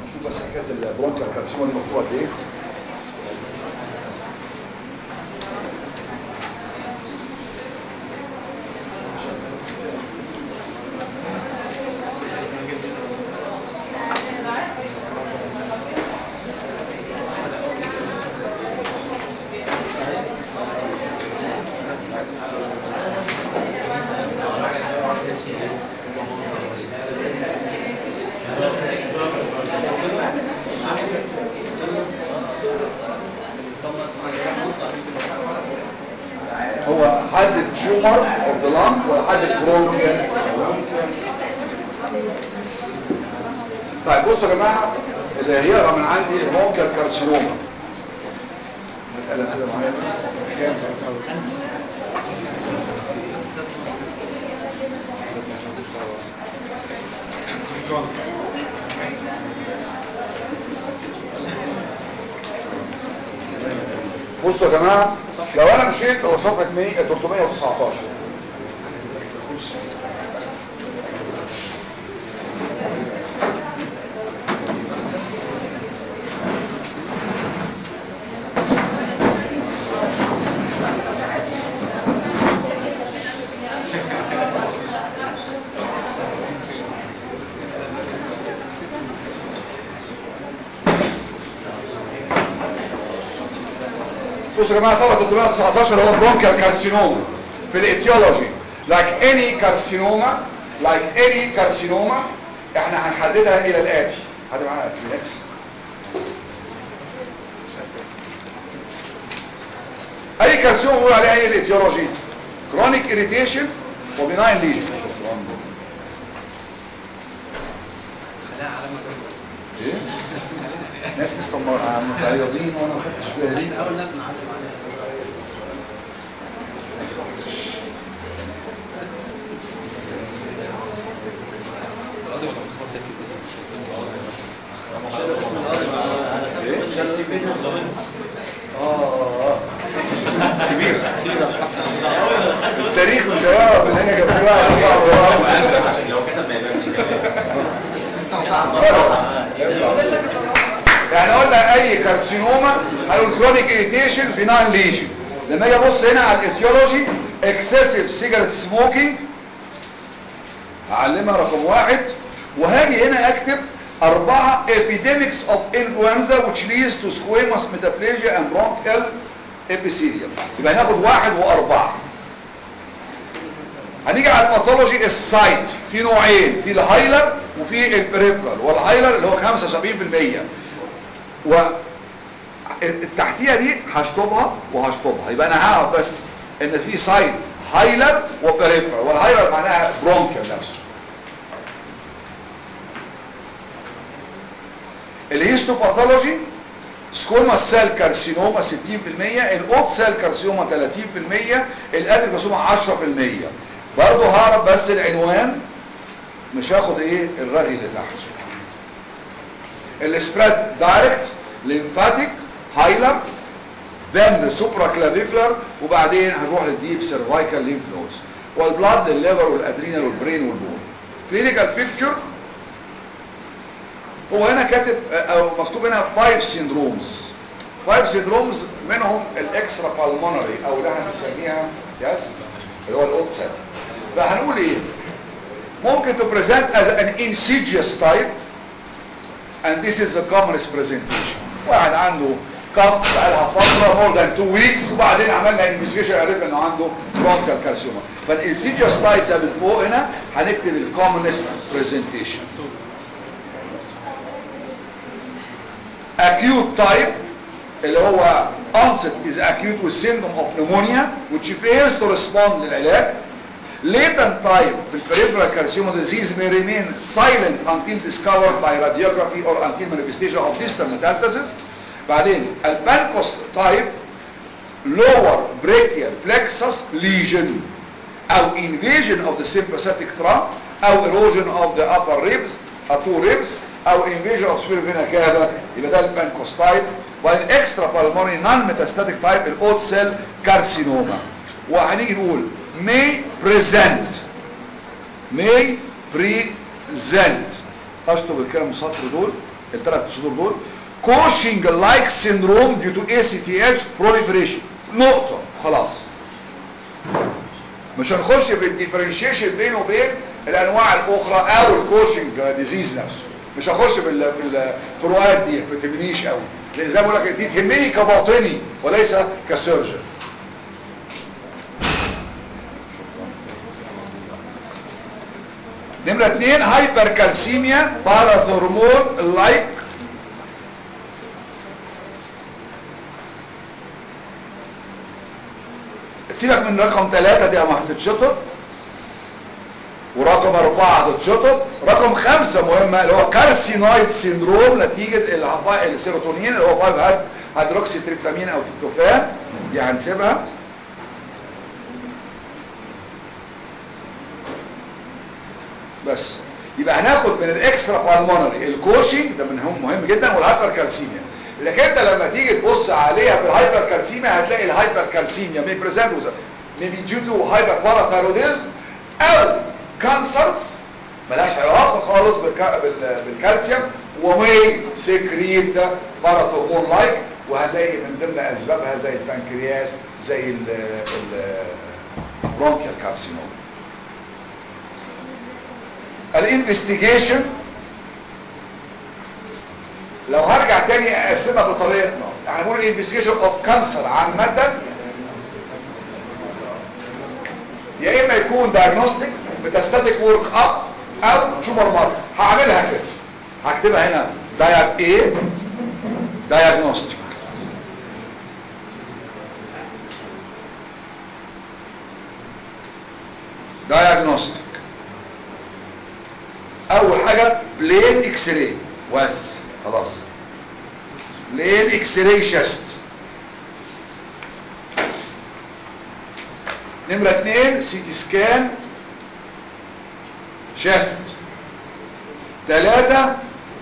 شوف بس حكايه البرونكال كارسينوما دي مكتوبه قد ايه هو حدد تيومر اوف ذا لانج وحدد برونكال طيب بصوا يا جماعه اللي هيقرا من عندي برونكال كارسينوما مساله كده معايا كام بصوا يا جماعه لو انا مشيت هو صفحه 100 319 بصوا يا جماعه صفحه 319 هو برونكال كارسينوما في الايتيولوجي like any carcinoma like any carcinoma احنا هنحددها الى الاتي حد معايا ريلاكس اي كارسينوما بنقول عليها ايه الايتيولوجي chronic irritation وبناين ليجن ايه ناس لسه متعيضين وانا ما خدتش بالي اول ناس نعلم عليها القاضي ولا متخصص يكتب اسم اسم القاضي شالوا اسم القاضي على إيه؟ شالوا اسم اه كبيرة كبيرة التاريخ مش هيعرف من هنا جابوها صعب عشان لو كتب ما يبانش يعني قلنا اي كارسينوما هنقول كرونيك اريتيشن بناين ليجن لما اجي ابص هنا على الايتيولوجي اكسسيف سيجاريت سموكينج هعلمها رقم واحد وهاجي هنا اكتب أربعة epidemics of influenza which leads to squamous metaplasia and bronchial epithelium يبقى هناخد واحد وأربعة هنيجي على الباثولوجي السايت في نوعين في الهايلر وفي البريفرال والهايلر اللي هو 75% و التحتيه دي هشطبها وهشطبها يبقى انا هعرف بس ان في سايت هايلر وبريفرال والهايلر معناها برونكر نفسه الهيستوباثولوجي سكوما سيل كارسينوما 60% الاوت سيل كارسينوما 30% الادرينوسوما 10% برضه هعرف بس العنوان مش هاخد ايه الرغي اللي تحته السبريد دايركت ليمفاتيك هايلر دم سوبرا كلافيكولار وبعدين هنروح للديب سيرفايكال ليمف نودز والبلاد للليفر والادرينال والبرين والبون كلينيكال بيكتشر هو هنا كاتب او مكتوب هنا 5 سيندرومز 5 سيندرومز منهم الاكسترا بالمونري او اللي احنا بنسميها يس اللي هو الاوت سيل فهنقول ايه ممكن to present as an insidious type and this is the commonest presentation واحد عنده كف بقالها فترة more than two weeks وبعدين عملنا investigation عرفنا انه عنده bronchial carcinoma فالinsidious type ده من فوق هنا هنكتب ال commonest presentation acute type اللي هو onset is acute with symptom of pneumonia which fails to respond للعلاج latent type في peripheral carcinoma disease may remain silent until discovered by radiography or until manifestation of distal metastasis بعدين البانكوس type lower brachial plexus lesion او invasion of the sympathetic trunk او erosion of the upper ribs or two ribs او invasion of spinal vena cava يبقى ده البانكوس type وبعدين extra pulmonary non metastatic type الاوت سيل كارسينوما وهنيجي نقول may present may present اشطب الكلام سطر دول الثلاث صدور دول كوشنج لايك سيندروم ديو تو اي سي تي اتش بروليفريشن نقطه خلاص مش هنخش في الديفرنشيشن بينه وبين الانواع الاخرى او الكوشنج ديزيز نفسه مش هخش في ال- في الفروقات دي ما تهمنيش قوي لان زي ما بقول لك دي تهمني كباطني وليس كسيرجن نمرة اتنين هايبر كالسيميا باراثورمون لايك سيبك من رقم ثلاثة دي ما هتتشطب ورقم أربعة هتتشطب رقم خمسة مهمة اللي هو كارسينويد سيندروم نتيجة الهفا- السيروتونين اللي هو 5 هاد هيدروكسي تريبتامين أو تريبتوفان دي هنسيبها بس يبقى هناخد من الاكسترا بالمونري الكوشنج ده من هم مهم جدا والهايبر كالسيميا لكن انت لما تيجي تبص عليها في الهايبر كالسيميا هتلاقي الهايبر كالسيميا مي بريزنت وذ ميبي ديو تو هايبر باراثايروديزم او كانسرز ملهاش علاقه خالص بالك... بال... بالكالسيوم ومي سكريت باراثورمون لايك وهنلاقي من ضمن اسبابها زي البنكرياس زي ال ال برونكيال كارسينوم الانفستيجيشن لو هرجع تاني اقسمها بطريقتنا يعني بقول الانفستيجيشن اوف كانسر عامه يا اما يكون دايجنوستيك ميتاستاتيك ورك اب او تيومر مارك هعملها كده هكتبها هنا دايج ايه دايجنوستيك دايجنوستيك اول حاجة بلين اكس راي بس خلاص بلين اكس راي شست نمرة اتنين سي تي سكان شست تلاتة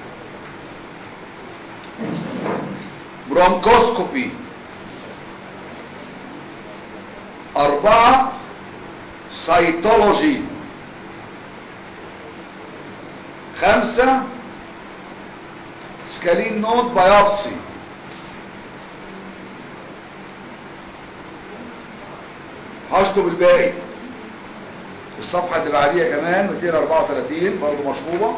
برونكوسكوبي أربعة سيتولوجي خمسة سكالين نوت بايوبسي هشطب الباقي الصفحة اللي بعديها كمان 234 برضو مشطوبة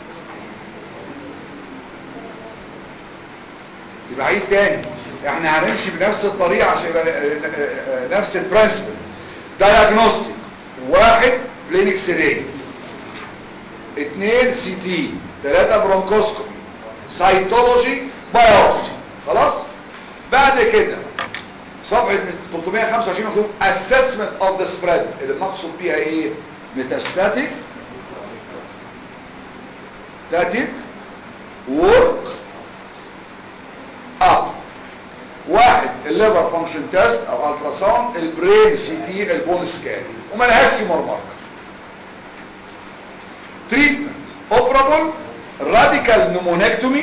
يبقى عيد تاني احنا هنمشي بنفس الطريقة عشان يبقى آه، آه، آه، نفس البرنسبل دايجنوستيك واحد بلينكس راي اثنين سي تي ثلاثة برونكوسكوبي سايتولوجي بايوبسي خلاص بعد كده صفحة 325 مكتوب assessment of the spread اللي المقصود بيها ايه ميتاستاتيك تاتيك work up واحد الليفر فانكشن تيست او التراساوند البرين سي تي البون سكان وملهاش تيومر ماركر treatment operable radical pneumonectomy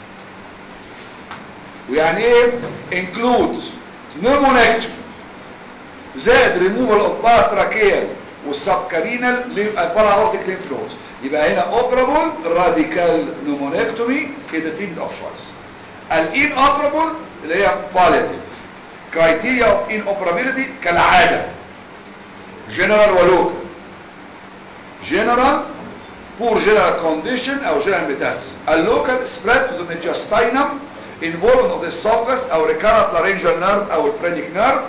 ويعني ايه include pneumonectomy زائد removal of paratracheal والسبكارينال الباراورتيك lymph nodes يبقى هنا operable radical pneumonectomy in the treatment of choice الinoperable اللي هي palliative criteria of inoperability كالعادة general ولوكال general poor general condition او general metastasis اللوكال spread to the mediastinum involvement of the esophagus او recurrent laryngeal nerve او الفرينيك nerve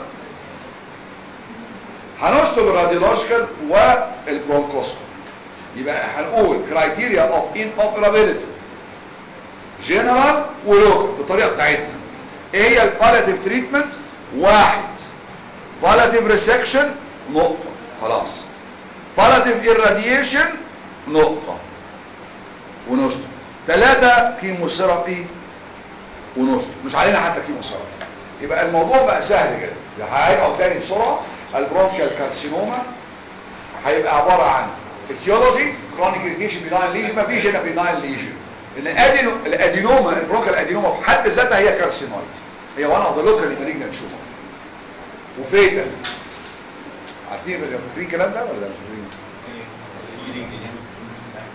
هنشطب الراديولوجيكال والبرونكوسكوب يبقى هنقول criteria of inoperability general ولوكال بالطريقه بتاعتنا ايه هي البالياتيف تريتمنت واحد بالياتيف ريسكشن نقطه خلاص بالياتيف irradiation نقطه ونشطب ثلاثة كيموثيرابي ونشطب مش علينا حتى كيموثيرابي يبقى الموضوع بقى سهل جدا هيقعد تاني بسرعه البرونكيال كارسينوما هيبقى عباره عن اتيولوجي كرونيك ريتيشن بيناين ليجن ما فيش هنا بيناين ليجن الادينو الادينوما البرونكيال ادينوما في حد ذاتها هي كارسينويد هي وان اوف ذا لوكال مالجنت شوفها وفيتا عارفين فاكرين الكلام ده ولا مش فاكرين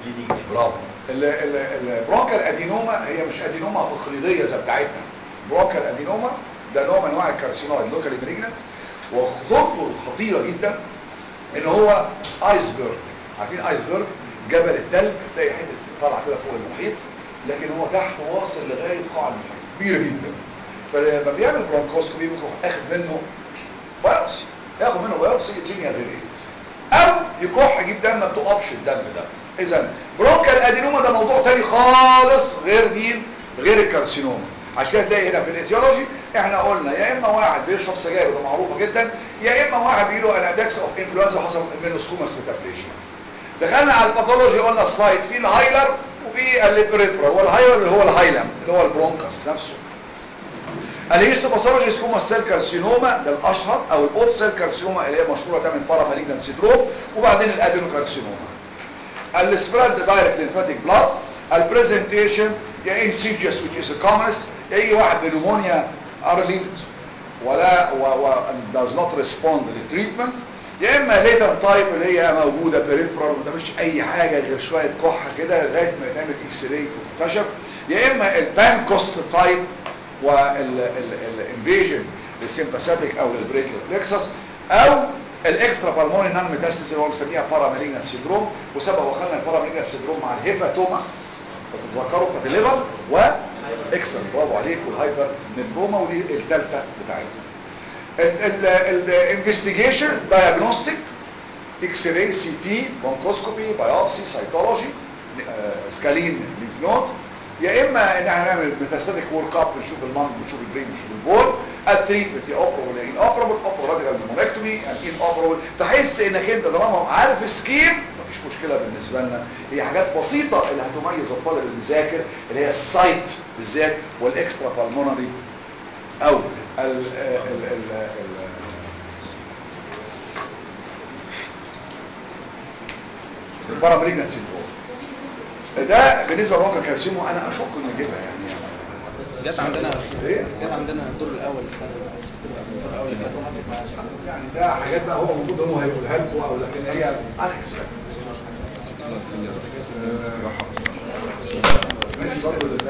برافو ال- ال- البرونكال ادينوما هي مش ادينوما تقليديه زي بتاعتنا برونكال ادينوما ده نوع من انواع الكارسينويد لوكالي مالجنت وخطورته الخطيره جدا ان هو ايسبرج عارفين ايسبرج جبل التلج تلاقي حته طالعه كده فوق المحيط لكن هو تحت واصل لغايه قاع المحيط كبير جدا فلما بيعمل برونكوسكوبي بيروح اخد منه بايوبسي ياخد منه بايوبسي الدنيا غير ايدز او يكح يجيب دم ما بتقفش الدم ده اذا برونكال ادينوما ده موضوع تاني خالص غير مين غير الكارسينوما عشان كده تلاقي هنا في الايتيولوجي احنا قلنا يا اما واحد بيشرب سجاير وده معروفه جدا يا اما واحد بيجي له انادكس اوف انفلونزا وحصل منه سكوماس ميتابليشيا دخلنا على الباثولوجي قلنا السايت في الهايلر وفي الليبريفرا هو الهايلر اللي هو الهايلم اللي هو البرونكس نفسه الهيستوباثولوجي سكوما سيل كارسينوما ده الاشهر او الاوت سيل كارسينوما اللي هي مشهوره تعمل بارا مالجنان سيندروم وبعدين الادينو كارسينوما السبريد دايركت ليمفاتيك بلاد البرزنتيشن يا انسيجيوس which is the commonest يا اي واحد بنمونيا ارلينت ولا و, و does not respond للتريتمنت يا اما ليتر تايب اللي هي موجوده بريفرال ما تعملش اي حاجه غير شويه كحه كده لغايه ما يتعمل اكس راي وتكتشف يا اما البانكوست تايب والانفيجن للسيمباثيك او للبريكل بلكسس او الاكسترا بالموني نان ميتاستاسيس اللي هو بنسميها بارا ماليجنان سيندروم وسبق وخلنا البارا ماليجنان سيندروم مع الهيباتوما تتذكروا بتاعت الليفر واكسر برافو عليك والهايبر نفروما ودي الثالثه بتاعتنا الانفستيجيشن دايجنوستيك اكس راي سي تي بونكوسكوبي بايوبسي سيتولوجي سكالين ليف نود يا اما ان احنا نعمل ميتاستاتيك ورك اب نشوف المنج نشوف البرين نشوف البول التريتمنت يا اوبروبل ان اوبروبل اوبرو راديكال نيمونكتومي ان اوبروبل تحس انك انت طالما عارف السكيم مفيش مشكله بالنسبه لنا هي حاجات بسيطه اللي هتميز الطالب المذاكر اللي هي السايت بالذات والاكسترا بالمونري او ال ال ال ال البارامريجنال سيندروم ده بالنسبه للرونكا كالسيوم انا اشك انه يجيبها يعني جت عندنا ايه جت عندنا الدور الاول السنه الدور الاول اللي فات يعني ده حاجات بقى هو المفروض هو هيقولها لكم او لكن هي unexpected ماشي برضه